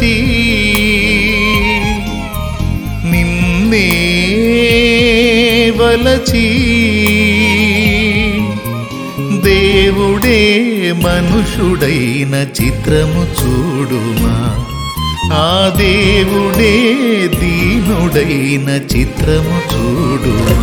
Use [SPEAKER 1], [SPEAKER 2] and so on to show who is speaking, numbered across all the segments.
[SPEAKER 1] తలచి నిన్నే వలచి దేవుడే మనుషుడైన చిత్రము చూడుమా ఆ దేవుడే దీనుడైన చిత్రము చూడుమా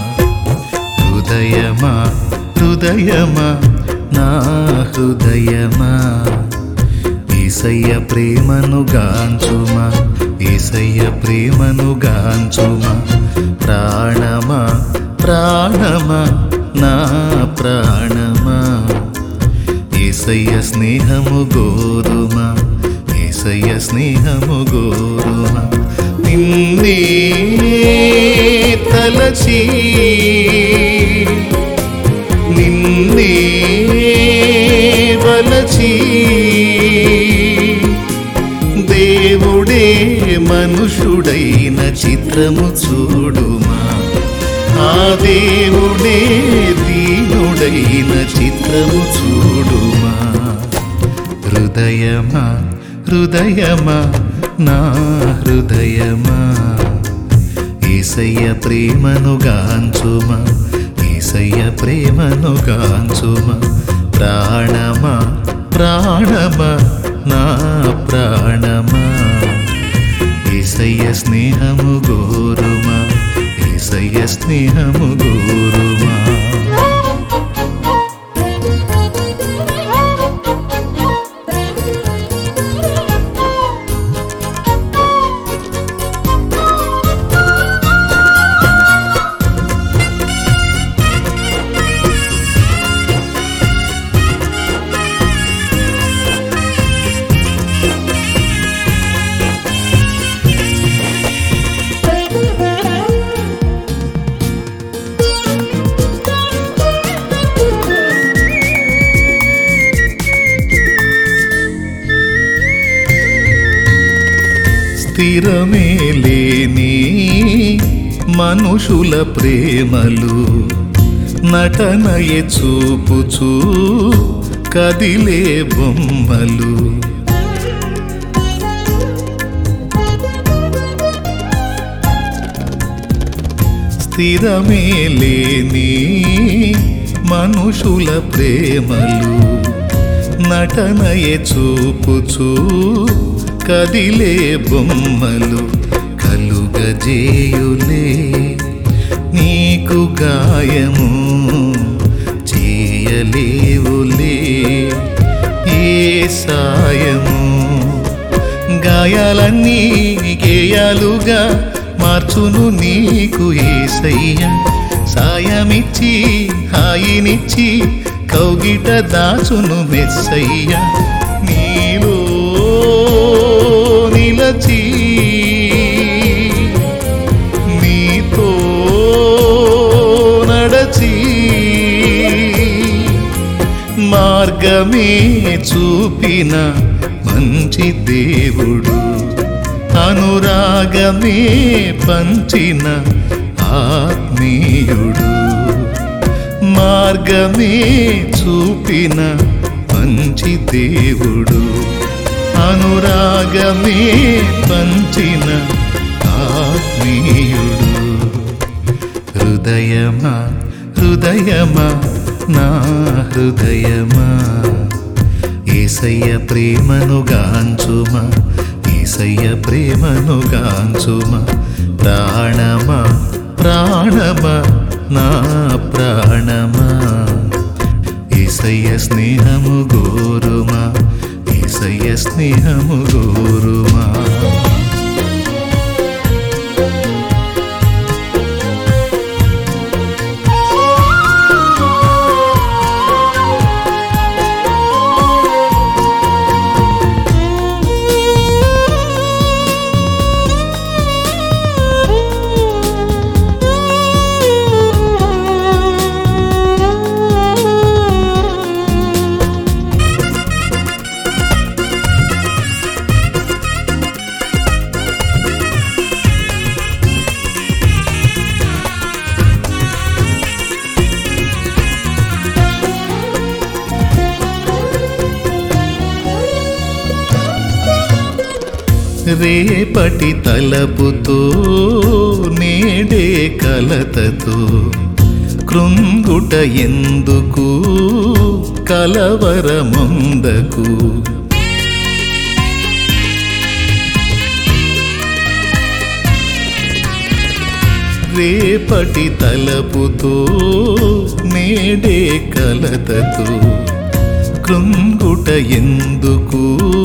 [SPEAKER 1] హృదయమా హృదయమా నా హృదయమా ఈసయ్య ప్రేమను గాంచుమా ఈసయ్య ప్రేమను గాంచుమా ప్రాణమా ప్రాణమా నా ప్రాణమా ఏసయ్య స్నేహము గోరుమా ఏసయ్య స్నేహము గోరుమా నిన్నే తలచి నిన్నే వలచి దేవుడే మనుషుడైన చిత్రము చూడుమా ఆ దేవుడే దీనుడైన చిత్రము చూడుమా హృదయమా హృదయమా నా హృదయమా ఏసయ్య ప్రేమను గాంచుమా ఏసయ్య ప్రేమను గాంచుమా ప్రాణమా ప్రాణమా నా ప్రాణమా ఏసయ్య స్నేహము గోరుమా ఏసయ్య స్నేహము గోరుమా స్థిరమే లేని మనుషుల ప్రేమలు నటనయే చూపుచూ కదిలే బొమ్మలు స్థిరమే లేని మనుషుల ప్రేమలు నటనయే చూపుచూ కదిలే బొమ్మలు కలుగజేయులే నీకు గాయము చేయలేవులే ఏ సాయము గాయాలన్నీ గేయాలుగా మార్చును నీకు ఏసయ్య సాయమిచ్చి హాయినిచ్చి కౌగిట దాచును మెస్సయ్య నీలో నిలచి నీతో నడచి మార్గమే చూపిన మంచి దేవుడు అనురాగమే పంచిన ఆత్మీయుడు మార్గమే చూపిన మంచి దేవుడు అనురాగమే పంచిన ఆత్మీయుడు హృదయమా హృదయమా నా హృదయమా ఏసయ్య ప్రేమను గాంచుమా ఏసయ్య ప్రేమను గాంచుమా ప్రాణమా ప్రాణమా నా ప్రాణమా ఏసయ్య స్నేహము గోరుమా ఏసయ్య స్నేహము గోరుమా రేపటి తలపుతో నేడే కలతతో కృంగుట ఎందుకు కలవరముందకు రేపటి తలపుతో నేడే కలతతో కృంగుట ఎందుకు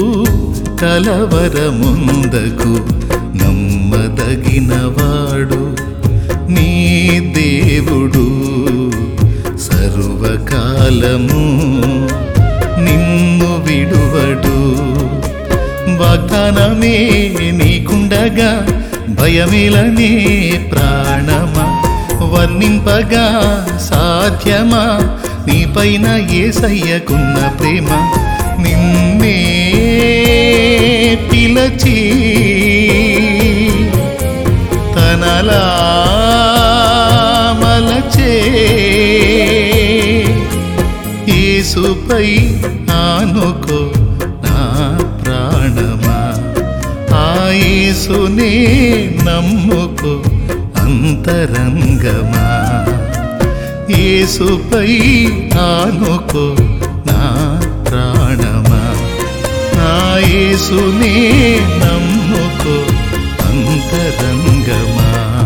[SPEAKER 1] కలవరముందకు నమ్మదగినవాడు నీ దేవుడు సర్వకాలము నిన్ను విడువడు వాగ్దానమే నీకుండగా భయమేలనే ప్రాణమా వర్ణింపగా సాధ్యమా నీపైన ఏసయ్యకున్న ప్రేమ నిన్నే పిలచి తనలా మలచే యేసుపై ఆనుకో నా ప్రాణమా ఆ యేసునే నమ్ముకో అంతరంగమా యేసుపై ఆనుకో నా ప్రాణమా ఆ యేసునే నమ్ముకో అంతరంగమా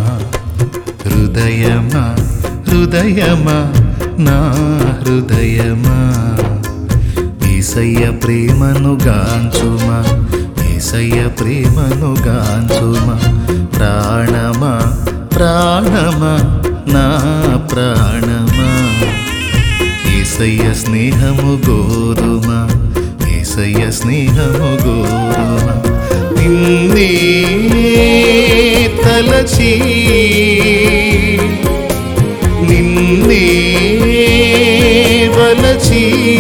[SPEAKER 1] హృదయమా హృదయమా నా హృదయమా ఈసయ్య ప్రేమను గాంచుమా ఈసయ్య ప్రేమను గాంచుమా ప్రాణమా ప్రాణమా నా ప్రాణమా ఈసయ్య స్నేహము గోరుమా ఈసయ్య స్నేహము గోరుమా నిన్నే తలచి నిన్నే వలచి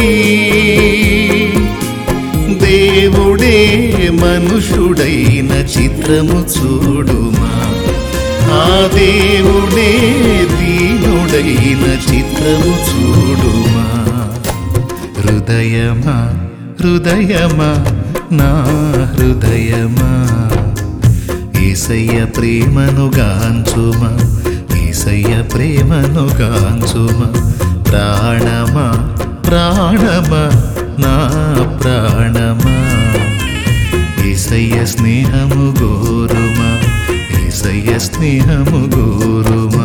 [SPEAKER 1] దేవుడే మనుషుడైన చిత్రము చూడుమా ఆ దేవుడే దీనుడైన చిత్రము చూడుమా హృదయమా హృదయమా నా హృదయమా ఏసయ్య ప్రేమను గాంచుమా ఏసయ్య ప్రేమను గాంచుమా ప్రాణమా ప్రాణమా నా ప్రాణమా ఏసయ్య స్నేహము గోరుమా ఏసయ్య స్నేహము గోరుమా